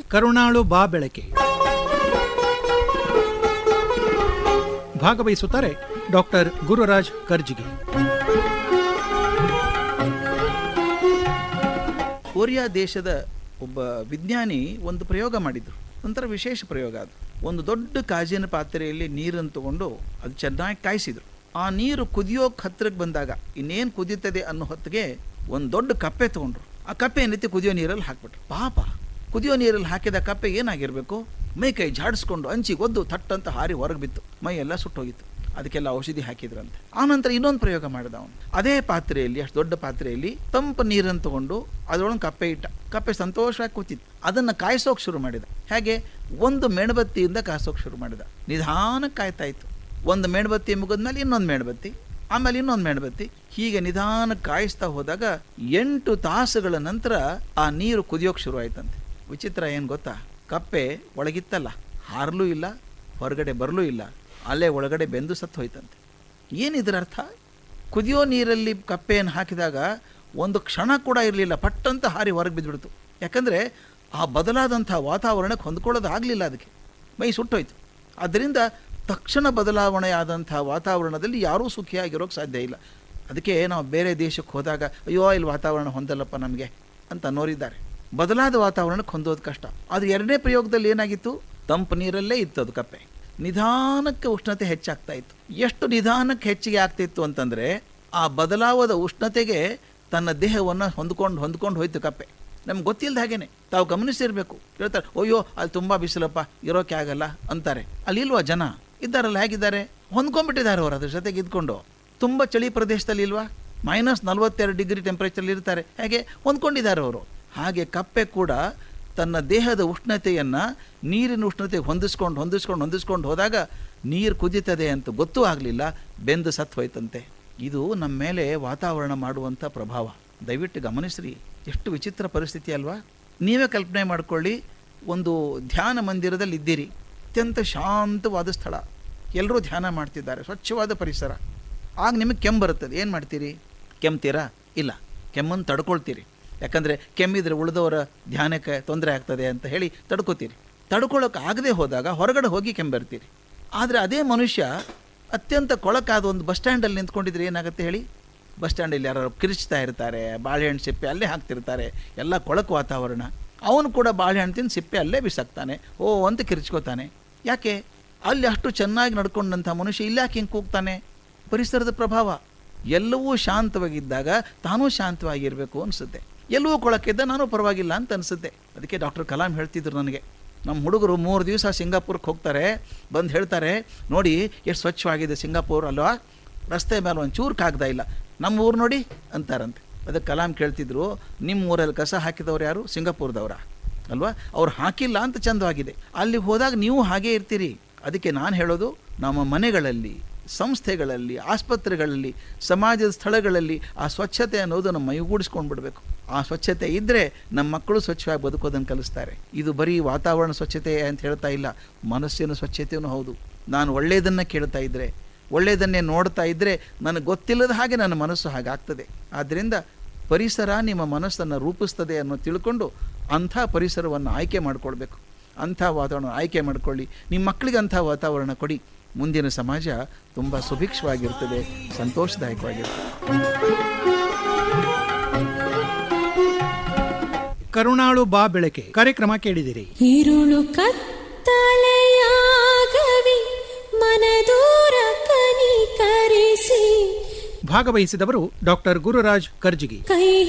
ಕರುಣಾಳು ಬಾ ಬೆಳಕೆ ಭಾಗವಹಿಸುತ್ತಾರೆ ಡಾಕ್ಟರ್ ಗುರುರಾಜ್ ಕರ್ಜಿಗಿ ಕೊರಿಯಾ ದೇಶದ ಒಬ್ಬ ವಿಜ್ಞಾನಿ ಒಂದು ಪ್ರಯೋಗ ಮಾಡಿದ್ರು ಒಂಥರ ವಿಶೇಷ ಪ್ರಯೋಗ ಅದು ಒಂದು ದೊಡ್ಡ ಕಾಜಿನ ಪಾತ್ರೆಯಲ್ಲಿ ನೀರನ್ನು ತಗೊಂಡು ಅದು ಚೆನ್ನಾಗಿ ಕಾಯಿಸಿದ್ರು ಆ ನೀರು ಕುದಿಯೋಕೆ ಹತ್ತಿರಕ್ಕೆ ಬಂದಾಗ ಇನ್ನೇನು ಕುದೀತದೆ ಅನ್ನೋ ಹೊತ್ತಿಗೆ ಒಂದು ದೊಡ್ಡ ಕಪ್ಪೆ ತಗೊಂಡ್ರು ಆ ಕಪ್ಪೆ ಏನೈತಿ ಕುದಿಯೋ ನೀರಲ್ಲಿ ಹಾಕ್ಬಿಟ್ರು ಪಾಪ ಕುದಿಯೋ ನೀರಲ್ಲಿ ಹಾಕಿದ ಕಪ್ಪೆ ಏನಾಗಿರಬೇಕು ಮೈ ಕೈ ಜಾಡಿಸ್ಕೊಂಡು ಅಂಚಿಗೆ ಒದ್ದು ಥಟ್ಟಂತ ಹಾರಿ ಹೊರಗೆ ಬಿತ್ತು ಮೈ ಎಲ್ಲ ಸುಟ್ಟೋಗಿತ್ತು ಅದಕ್ಕೆಲ್ಲ ಔಷಧಿ ಹಾಕಿದ್ರಂತೆ ಆನಂತರ ಇನ್ನೊಂದು ಪ್ರಯೋಗ ಮಾಡಿದ ಅವನು ಅದೇ ಪಾತ್ರೆಯಲ್ಲಿ ಅಷ್ಟು ದೊಡ್ಡ ಪಾತ್ರೆಯಲ್ಲಿ ತಂಪು ನೀರನ್ನು ತಗೊಂಡು ಅದರೊಳಗೆ ಕಪ್ಪೆ ಇಟ್ಟ ಕಪ್ಪೆ ಸಂತೋಷವಾಗಿ ಕೂತಿತ್ತು ಅದನ್ನು ಕಾಯಿಸೋಕೆ ಶುರು ಮಾಡಿದ ಹೇಗೆ ಒಂದು ಮೇಣಬತ್ತಿಯಿಂದ ಕಾಯಿಸೋಕೆ ಶುರು ಮಾಡಿದ ನಿಧಾನಕ್ಕೆ ಕಾಯ್ತಾ ಇತ್ತು ಒಂದು ಮೇಣಬತ್ತಿ ಮುಗಿದ್ಮೇಲೆ ಇನ್ನೊಂದು ಮೇಣಬತ್ತಿ ಆಮೇಲೆ ಇನ್ನೊಂದು ಮೇಣಬತ್ತಿ ಹೀಗೆ ನಿಧಾನಕ್ಕೆ ಕಾಯಿಸ್ತಾ ಹೋದಾಗ ಎಂಟು ತಾಸುಗಳ ನಂತರ ಆ ನೀರು ಕುದಿಯೋಕೆ ಶುರು ಆಯ್ತಂತೆ ವಿಚಿತ್ರ ಏನು ಗೊತ್ತಾ ಕಪ್ಪೆ ಒಳಗಿತ್ತಲ್ಲ ಹಾರಲೂ ಇಲ್ಲ ಹೊರಗಡೆ ಬರಲೂ ಇಲ್ಲ ಅಲ್ಲೇ ಒಳಗಡೆ ಬೆಂದು ಸತ್ತು ಹೋಯ್ತಂತೆ ಏನಿದ್ರ ಅರ್ಥ ಕುದಿಯೋ ನೀರಲ್ಲಿ ಕಪ್ಪೆಯನ್ನು ಹಾಕಿದಾಗ ಒಂದು ಕ್ಷಣ ಕೂಡ ಇರಲಿಲ್ಲ ಪಟ್ಟಂತ ಹಾರಿ ಹೊರಗೆ ಬಿದ್ದುಬಿಡ್ತು ಯಾಕಂದರೆ ಆ ಬದಲಾದಂಥ ವಾತಾವರಣಕ್ಕೆ ಹೊಂದ್ಕೊಳ್ಳೋದು ಆಗಲಿಲ್ಲ ಅದಕ್ಕೆ ಮೈ ಸುಟ್ಟೋಯ್ತು ಆದ್ದರಿಂದ ತಕ್ಷಣ ಬದಲಾವಣೆ ಆದಂಥ ವಾತಾವರಣದಲ್ಲಿ ಯಾರೂ ಸುಖಿಯಾಗಿರೋಕ್ಕೆ ಸಾಧ್ಯ ಇಲ್ಲ ಅದಕ್ಕೆ ನಾವು ಬೇರೆ ದೇಶಕ್ಕೆ ಹೋದಾಗ ಅಯ್ಯೋ ಇಲ್ಲಿ ವಾತಾವರಣ ಹೊಂದಲ್ಲಪ್ಪ ನಮಗೆ ಅಂತ ಅನ್ನೋರಿದ್ದಾರೆ ಬದಲಾದ ವಾತಾವರಣಕ್ಕೆ ಹೊಂದೋದು ಕಷ್ಟ ಅದು ಎರಡನೇ ಪ್ರಯೋಗದಲ್ಲಿ ಏನಾಗಿತ್ತು ತಂಪು ನೀರಲ್ಲೇ ಇತ್ತು ಅದು ಕಪ್ಪೆ ನಿಧಾನಕ್ಕೆ ಉಷ್ಣತೆ ಹೆಚ್ಚಾಗ್ತಾ ಇತ್ತು ಎಷ್ಟು ನಿಧಾನಕ್ಕೆ ಹೆಚ್ಚಿಗೆ ಆಗ್ತಿತ್ತು ಅಂತಂದರೆ ಆ ಬದಲಾವದ ಉಷ್ಣತೆಗೆ ತನ್ನ ದೇಹವನ್ನು ಹೊಂದ್ಕೊಂಡು ಹೊಂದ್ಕೊಂಡು ಹೋಯ್ತು ಕಪ್ಪೆ ನಮ್ಗೆ ಗೊತ್ತಿಲ್ಲದ ಹಾಗೇನೆ ತಾವು ಗಮನಿಸಿರ್ಬೇಕು ಹೇಳ್ತಾರೆ ಅಯ್ಯೋ ಅಲ್ಲಿ ತುಂಬ ಬಿಸಿಲಪ್ಪ ಇರೋಕೆ ಆಗಲ್ಲ ಅಂತಾರೆ ಅಲ್ಲಿ ಇಲ್ವಾ ಜನ ಇದ್ದಾರಲ್ಲ ಹೇಗಿದ್ದಾರೆ ಹೊಂದ್ಕೊಂಡ್ಬಿಟ್ಟಿದ್ದಾರೆ ಅವರು ಅದ್ರ ಜೊತೆಗೆ ಇದ್ಕೊಂಡು ತುಂಬ ಚಳಿ ಪ್ರದೇಶದಲ್ಲಿ ಇಲ್ವಾ ಮೈನಸ್ ನಲ್ವತ್ತೆರಡು ಡಿಗ್ರಿ ಟೆಂಪ್ರೇಚರ್ ಇರ್ತಾರೆ ಹೇಗೆ ಹೊಂದ್ಕೊಂಡಿದ್ದಾರೆ ಅವರು ಹಾಗೆ ಕಪ್ಪೆ ಕೂಡ ತನ್ನ ದೇಹದ ಉಷ್ಣತೆಯನ್ನು ನೀರಿನ ಉಷ್ಣತೆಗೆ ಹೊಂದಿಸ್ಕೊಂಡು ಹೊಂದಿಸ್ಕೊಂಡು ಹೊಂದಿಸ್ಕೊಂಡು ಹೋದಾಗ ನೀರು ಕುದೀತದೆ ಅಂತ ಗೊತ್ತೂ ಆಗಲಿಲ್ಲ ಬೆಂದು ಸತ್ತು ಹೋಯ್ತಂತೆ ಇದು ನಮ್ಮ ಮೇಲೆ ವಾತಾವರಣ ಮಾಡುವಂಥ ಪ್ರಭಾವ ದಯವಿಟ್ಟು ಗಮನಿಸ್ರಿ ಎಷ್ಟು ವಿಚಿತ್ರ ಪರಿಸ್ಥಿತಿ ಅಲ್ವಾ ನೀವೇ ಕಲ್ಪನೆ ಮಾಡ್ಕೊಳ್ಳಿ ಒಂದು ಧ್ಯಾನ ಮಂದಿರದಲ್ಲಿ ಇದ್ದೀರಿ ಅತ್ಯಂತ ಶಾಂತವಾದ ಸ್ಥಳ ಎಲ್ಲರೂ ಧ್ಯಾನ ಮಾಡ್ತಿದ್ದಾರೆ ಸ್ವಚ್ಛವಾದ ಪರಿಸರ ಆಗ ನಿಮಗೆ ಕೆಮ್ಮು ಬರುತ್ತದೆ ಏನು ಮಾಡ್ತೀರಿ ಕೆಮ್ತೀರಾ ಇಲ್ಲ ಕೆಮ್ಮನ್ನು ತಡ್ಕೊಳ್ತೀರಿ ಯಾಕಂದರೆ ಕೆಮ್ಮಿದ್ರೆ ಉಳಿದವರ ಧ್ಯಾನಕ್ಕೆ ತೊಂದರೆ ಆಗ್ತದೆ ಅಂತ ಹೇಳಿ ತಡ್ಕೋತೀರಿ ತಡ್ಕೊಳ್ಳೋಕೆ ಆಗದೆ ಹೋದಾಗ ಹೊರಗಡೆ ಹೋಗಿ ಕೆಮ್ಮರ್ತೀರಿ ಆದರೆ ಅದೇ ಮನುಷ್ಯ ಅತ್ಯಂತ ಕೊಳಕಾದ ಒಂದು ಬಸ್ ಸ್ಟ್ಯಾಂಡಲ್ಲಿ ನಿಂತ್ಕೊಂಡಿದ್ರೆ ಏನಾಗುತ್ತೆ ಹೇಳಿ ಬಸ್ ಸ್ಟ್ಯಾಂಡಲ್ಲಿ ಯಾರು ಕಿರಿಚ್ತಾ ಇರ್ತಾರೆ ಬಾಳೆಹಣ್ಣು ಸಿಪ್ಪೆ ಅಲ್ಲೇ ಹಾಕ್ತಿರ್ತಾರೆ ಎಲ್ಲ ಕೊಳಕು ವಾತಾವರಣ ಅವನು ಕೂಡ ಬಾಳೆಹಣ್ಣು ತಿಂದು ಸಿಪ್ಪೆ ಅಲ್ಲೇ ಬಿಸಾಕ್ತಾನೆ ಓ ಅಂತ ಕಿರಿಚ್ಕೋತಾನೆ ಯಾಕೆ ಅಲ್ಲಿ ಅಷ್ಟು ಚೆನ್ನಾಗಿ ನಡ್ಕೊಂಡಂಥ ಮನುಷ್ಯ ಇಲ್ಲಿ ಯಾಕೆ ಹಿಂಗೆ ಕೂಗ್ತಾನೆ ಪರಿಸರದ ಪ್ರಭಾವ ಎಲ್ಲವೂ ಶಾಂತವಾಗಿದ್ದಾಗ ತಾನೂ ಶಾಂತವಾಗಿರಬೇಕು ಅನಿಸುತ್ತೆ ಎಲ್ಲವೂ ಕೊಳಕಿದ್ದ ನಾನು ಪರವಾಗಿಲ್ಲ ಅಂತ ಅನಿಸುತ್ತೆ ಅದಕ್ಕೆ ಡಾಕ್ಟರ್ ಕಲಾಂ ಹೇಳ್ತಿದ್ರು ನನಗೆ ನಮ್ಮ ಹುಡುಗರು ಮೂರು ದಿವಸ ಸಿಂಗಾಪುರಕ್ಕೆ ಹೋಗ್ತಾರೆ ಬಂದು ಹೇಳ್ತಾರೆ ನೋಡಿ ಎಷ್ಟು ಸ್ವಚ್ಛವಾಗಿದೆ ಸಿಂಗಾಪುರ್ ಅಲ್ವಾ ರಸ್ತೆ ಮೇಲೆ ಒಂದು ಚೂರು ಕಾಗ್ದ ಇಲ್ಲ ನಮ್ಮ ಊರು ನೋಡಿ ಅಂತಾರಂತೆ ಅದಕ್ಕೆ ಕಲಾಂ ಕೇಳ್ತಿದ್ರು ನಿಮ್ಮ ಊರಲ್ಲಿ ಕಸ ಹಾಕಿದವ್ರು ಯಾರು ಸಿಂಗಾಪುರದವರ ಅಲ್ವಾ ಅವ್ರು ಹಾಕಿಲ್ಲ ಅಂತ ಚಂದವಾಗಿದೆ ಅಲ್ಲಿ ಹೋದಾಗ ನೀವು ಹಾಗೇ ಇರ್ತೀರಿ ಅದಕ್ಕೆ ನಾನು ಹೇಳೋದು ನಮ್ಮ ಮನೆಗಳಲ್ಲಿ ಸಂಸ್ಥೆಗಳಲ್ಲಿ ಆಸ್ಪತ್ರೆಗಳಲ್ಲಿ ಸಮಾಜದ ಸ್ಥಳಗಳಲ್ಲಿ ಆ ಸ್ವಚ್ಛತೆ ಅನ್ನೋದು ನಮ್ಮ ಮೈಗೂಡಿಸ್ಕೊಂಡು ಬಿಡಬೇಕು ಆ ಸ್ವಚ್ಛತೆ ಇದ್ದರೆ ನಮ್ಮ ಮಕ್ಕಳು ಸ್ವಚ್ಛವಾಗಿ ಬದುಕೋದನ್ನು ಕಲಿಸ್ತಾರೆ ಇದು ಬರೀ ವಾತಾವರಣ ಸ್ವಚ್ಛತೆ ಅಂತ ಹೇಳ್ತಾ ಇಲ್ಲ ಮನಸ್ಸಿನ ಸ್ವಚ್ಛತೆಯೂ ಹೌದು ನಾನು ಒಳ್ಳೆಯದನ್ನು ಕೇಳ್ತಾ ಇದ್ದರೆ ಒಳ್ಳೆಯದನ್ನೇ ನೋಡ್ತಾ ಇದ್ದರೆ ನನಗೆ ಗೊತ್ತಿಲ್ಲದ ಹಾಗೆ ನನ್ನ ಮನಸ್ಸು ಹಾಗಾಗ್ತದೆ ಆದ್ದರಿಂದ ಪರಿಸರ ನಿಮ್ಮ ಮನಸ್ಸನ್ನು ರೂಪಿಸ್ತದೆ ಅನ್ನೋ ತಿಳ್ಕೊಂಡು ಅಂಥ ಪರಿಸರವನ್ನು ಆಯ್ಕೆ ಮಾಡಿಕೊಳ್ಬೇಕು ಅಂಥ ವಾತಾವರಣ ಆಯ್ಕೆ ಮಾಡಿಕೊಳ್ಳಿ ನಿಮ್ಮ ಮಕ್ಕಳಿಗೆ ಅಂಥ ವಾತಾವರಣ ಕೊಡಿ ಮುಂದಿನ ಸಮಾಜ ತುಂಬ ಸುಭಿಕ್ಷವಾಗಿರ್ತದೆ ಸಂತೋಷದಾಯಕವಾಗಿರ್ತದೆ ಕರುಣಾಳು ಬಾ ಬೆಳಕೆ ಕಾರ್ಯಕ್ರಮ ಕೇಳಿದಿರಿ ഇരുളു കത്തലയാകവി മനദൂര കനിಕರಿಸಿ ಭಾಗವಹಿಸಿದವರು ಡಾಕ್ಟರ್ ಗುರುರಾಜ್ ಕರ್ಜಿಗಿ ಕೈ